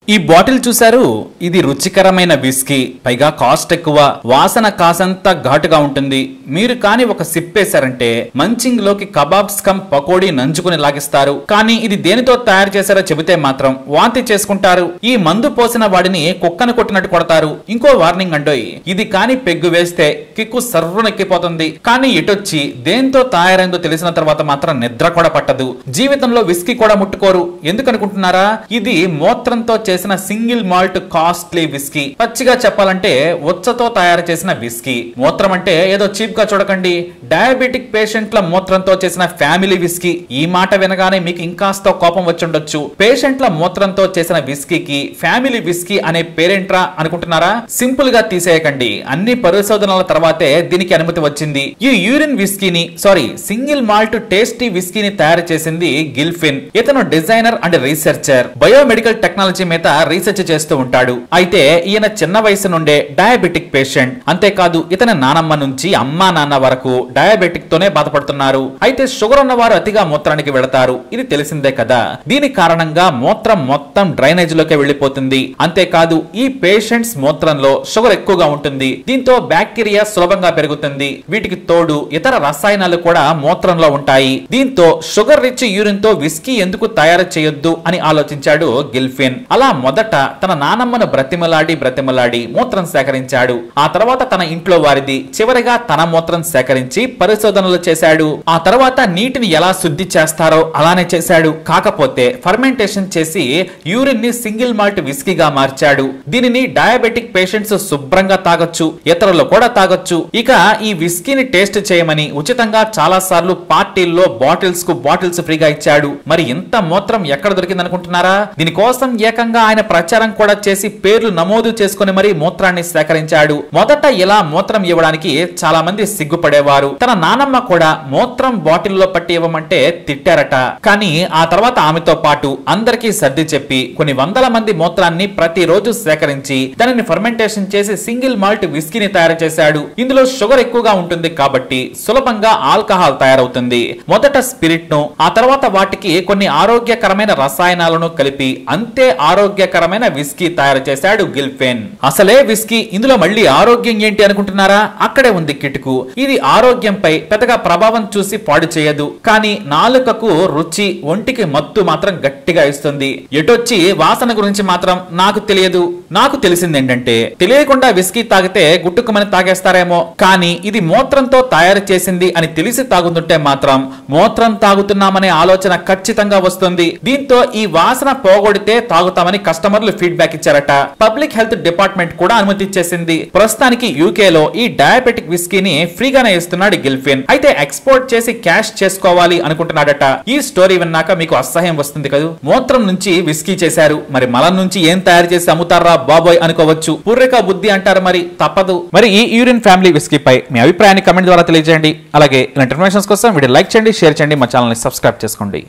ఈ బాటిల్ చూశారు ఇది రుచికరమైన విస్కీ పైగా కాస్ట్ ఎక్కువ వాసన కాసంత ఘాటుగా ఉంటుంది మీరు కాని ఒక సిప్ వేశారంటే మంచింగ్ లోకి కబాబ్స్ కమ్ పకోడీ నంచుకుని లాగిస్తారు కానీ ఇది దేనితో తయారు చేశారో చెబితే మాత్రం వాంతి చేసుకుంటారు ఈ మందు పోసిన వాడిని కుక్కను కొట్టినట్టు కొడతారు ఇంకో వార్నింగ్ అండోయ్ ఇది కాని పెగ్గు వేస్తే కిక్కు సర్రునెక్కిపోతుంది కానీ ఇటొచ్చి దేంతో తయారైందో తెలిసిన తర్వాత మాత్రం నిద్ర కూడా పట్టదు జీవితంలో విస్కీ కూడా ముట్టుకోరు ఎందుకు అనుకుంటున్నారా ఇది మూత్రంతో చేసిన సింగిల్ మాల్ట్ కాస్ట్లీ విస్కీ పచ్చిగా చెప్పాలంటే ఉచ్చతో తయారు చేసిన విస్కీ మూత్రం అంటే ఏదో చీప్ గా చూడకండి డయాబెటిక్ పేషెంట్ల మూత్రంతో చేసిన ఫ్యామిలీ విస్కీ ఈ మాట వినగానే మీకు ఇంకాస్త కోపం వచ్చుండొచ్చు పేషెంట్ల మూత్రంతో చేసిన విస్కీకి ఫ్యామిలీ విస్కీ అనే పేరేంట్రా అనుకుంటున్నారా సింపుల్ గా తీసేయకండి అన్ని పరిశోధనల తర్వాతే దీనికి అనుమతి వచ్చింది ఈ యూరిన్ విస్కీని సారీ సింగిల్ మాల్ట్ టేస్టీ విస్కీని తయారు చేసింది గిల్ఫిన్ ఇతను designer and researcher biomedical technology మీద రీసెర్చ్ చేస్తూ ఉంటాడు అయితే ఈయన చిన్న వయసు నుండే డయాబెటిక్ పేషెంట్ అంతేకాదు ఇతని నానమ్మ నుంచి అమ్మా నాన్న వరకు డయాబెటిక్ తోనే బాధపడుతున్నారు అయితే షుగర్ ఉన్న వారు అతిగా మూత్రానికి వెళతారు ఇది తెలిసిందే కదా దీని కారణంగా మూత్రం మొత్తం డ్రైనేజ్ లోకి వెళ్లిపోతుంది అంతేకాదు ఈ పేషెంట్స్ మూత్రంలో షుగర్ ఎక్కువగా ఉంటుంది దీంతో బ్యాక్టీరియా సులభంగా పెరుగుతుంది వీటికి తోడు ఇతర రసాయనాలు కూడా మూత్రంలో ఉంటాయి దీంతో షుగర్ రిచ్ యూరిన్ తో విస్కీ ఎందుకు తయారు చేయొద్దు అని ఆలోచించాడు గిల్ఫిన్ అలా మొదట తన నానమ్మను బ్రతిమలాడి బ్రతిమలాడి మూత్రం సేకరించాడు ఆ తర్వాత తన ఇంట్లో వారిది చివరిగా తన మూత్రం సేకరించి పరిశోధనలు చేశాడు ఆ తర్వాత నీటిని ఎలా శుద్ధి చేస్తారో అలానే చేశాడు కాకపోతే ఫర్మెంటేషన్ చేసి యూరిన్ ని సింగిల్ మాల్ట్ విస్కీగా మార్చాడు దీనిని డయాబెటిక్ పేషెంట్స్ శుభ్రంగా తాగొచ్చు ఇతరులు కూడా తాగొచ్చు ఇక ఈ విస్కీని టేస్ట్ చేయమని ఉచితంగా చాలా సార్లు పార్టీల్లో బాటిల్స్ కు బాటిల్స్ ఫ్రీగా ఇచ్చాడు మరి ఇంత మూత్రం ఎక్కడ దొరికింది అనుకుంటున్నారా దీనికోసం ఏకంగా ఆయన ప్రచారం కూడా చేసి పేర్లు నమోదు చేసుకుని మరీ మూత్రాన్ని సేకరించాడు మొదట ఇలా మూత్రం ఇవ్వడానికి చాలా మంది సిగ్గుపడేవారు తన నానమ్మ కూడా మూత్రం బాటిల్లో పట్టి ఇవ్వమంటే తిట్టారట కానీ ఆ తర్వాత ఆమెతో పాటు అందరికీ సర్ది చెప్పి కొన్ని వందల మంది మూత్రాన్ని ప్రతిరోజు సేకరించి దానిని ఫర్మెంటేషన్ చేసి సింగిల్ మాల్ట్ విస్కీని తయారు చేశాడు ఇందులో షుగర్ ఎక్కువగా ఉంటుంది కాబట్టి సులభంగా ఆల్కహాల్ తయారవుతుంది మొదట స్పిరిట్ ను ఆ తర్వాత వాటికి కొన్ని ఆరోగ్యకరమైన రసాయనాలను కలిపి అంతే ఆరోగ్యకరమైన విస్కీ తయారు చేశాడు గిల్ఫెన్ అసలే విస్కీ ఇందులో మళ్ళీ ఆరోగ్యం ఏంటి అనుకుంటున్నారా అక్కడే ఉంది కిటుకు ఇది ఆరోగ్యంపై పెద్దగా ప్రభావం చూసి పాడు చేయదు కానీ నాలుకకు రుచి ఒంటికి మత్తు మాత్రం గట్టిగా ఇస్తుంది ఎటొచ్చి వాసన గురించి మాత్రం నాకు తెలియదు నాకు తెలిసింది ఏంటంటే తెలియకుండా విస్కీ తాగితే గుట్టుకుమని తాగేస్తారేమో కానీ ఇది మూత్రంతో తయారు చేసింది అని తెలిసి తాగుతుంటే మాత్రం మూత్రం తాగుతున్నామనే ఆలోచన ఖచ్చితంగా వస్తుంది దీంతో ఈ వాసన పోగొడితే తాగుతామని కస్టమర్లు ఫీడ్బ్యాక్ ఇచ్చారట పబ్లిక్ హెల్త్ డిపార్ట్మెంట్ కూడా అనుమతి ఇచ్చేసింది ప్రస్తుతానికి యూకే లో ఈ డయాబెటిక్ విస్కీని ఫ్రీగానే ఇస్తున్నాడు గిల్ఫిన్ అయితే ఎక్స్పోర్ట్ చేసి క్యాష్ చేసుకోవాలి అనుకుంటున్నాడట ఈ స్టోరీ విన్నాక మీకు అసహ్యం వస్తుంది కదా మూత్రం నుంచి విస్కీ చేశారు మరి మలం నుంచి ఏం తయారు చేసి అమ్ముతారా బాబోయ్ అనుకోవచ్చు పూర్రిక బుద్ధి అంటారు మరి తప్పదు మరి ఈ యూరిన్ ఫ్యామిలీ విస్కీ పై మీ అభిప్రాయాన్ని కమెంట్ ద్వారా తెలియజేయండి అలాగే ఇలాంటి ఇన్ఫర్మేషన్స్ కోసం వీడియో లైక్ చేయండి షేర్ చేయండి మా ఛానల్ని సబ్స్క్రైబ్ చేసుకోండి